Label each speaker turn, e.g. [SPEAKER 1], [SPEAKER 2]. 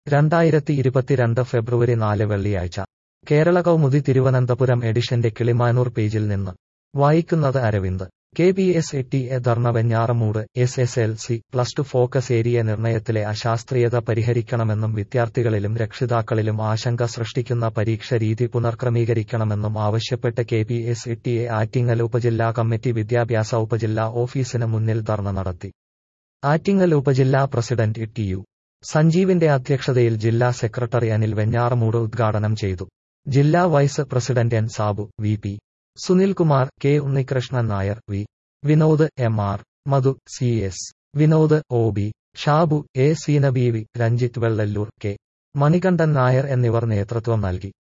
[SPEAKER 1] രണ്ടായിരത്തി ഇരുപത്തിരണ്ട് ഫെബ്രുവരി നാല് വെള്ളിയാഴ്ച കേരള കൗമുദി തിരുവനന്തപുരം എഡിഷന്റെ കിളിമാനൂർ പേജിൽ നിന്ന് വായിക്കുന്നത് Aravind K P S A T A dharna Venjaramoodu S S L C plus two focus area നിർണയത്തിലെ അശാസ്ത്രീയത പരിഹരിക്കണമെന്നും വിദ്യാർത്ഥികളിലും രക്ഷിതാക്കളിലും ആശങ്ക സൃഷ്ടിക്കുന്ന പരീക്ഷ രീതി പുനർക്രമീകരിക്കണമെന്നും ആവശ്യപ്പെട്ട് K P S A T A Attingal ഉപജില്ലാ കമ്മിറ്റി വിദ്യാഭ്യാസ ഉപജില്ലാ ഓഫീസിന് മുന്നിൽ ധർണ നടത്തി ആറ്റിങ്ങൽ ഉപജില്ലാ പ്രസിഡന്റ് ടി യു സഞ്ജീവിന്റെ അധ്യക്ഷതയിൽ ജില്ലാ സെക്രട്ടറി അനിൽ വെഞ്ഞാറമൂട് ഉദ്ഘാടനം ചെയ്തു ജില്ലാ vice president N Sabu V P Sunilkumar K Unnikrishnan Nair V Vinod M R Madhu C S Vinod O B Shabu A Seenabeevi Ranjith Vellalloor K Manikandan Nair എന്നിവർ നേതൃത്വം നൽകി